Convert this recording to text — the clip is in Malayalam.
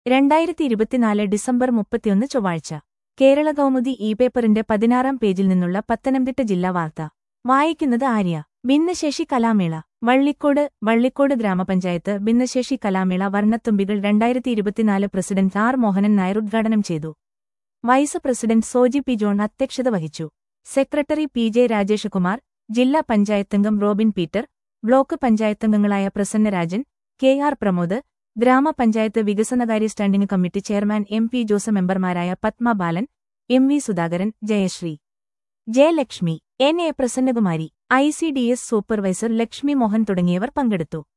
രണ്ടായിരത്തി ഇരുപത്തിനാല് ഡിസംബർ മുപ്പത്തിയൊന്ന് ചൊവ്വാഴ്ച കേരള കൗമുദി ഇ പേപ്പറിന്റെ പതിനാറാം പേജിൽ നിന്നുള്ള പത്തനംതിട്ട ജില്ലാ വാർത്ത വായിക്കുന്നത് ആര്യ ഭിന്നശേഷി കലാമേള വള്ളിക്കോട് വള്ളിക്കോട് ഗ്രാമപഞ്ചായത്ത് ഭിന്നശേഷി കലാമേള വർണ്ണത്തുമ്പികൾ രണ്ടായിരത്തി ഇരുപത്തിനാല് പ്രസിഡന്റ് ആർ മോഹനൻ നായർ ഉദ്ഘാടനം ചെയ്തു vice president Soji P John അധ്യക്ഷത വഹിച്ചു സെക്രട്ടറി പി ജെ രാജേഷകുമാർ ജില്ലാ പഞ്ചായത്തംഗം റോബിൻ പീറ്റർ ബ്ലോക്ക് പഞ്ചായത്തംഗങ്ങളായ പ്രസന്നരാജൻ കെ ആർ പ്രമോദ് ഗ്രാമപഞ്ചായത്ത് വികസനകാര്യ standing committee chairman M P Jose മെമ്പർമാരായ Padma Balan M V Sudhakaran Jayasree Jayalakshmi N A Prasannakumari I C D S supervisor Lakshmi Mohan തുടങ്ങിയവർ പങ്കെടുത്തു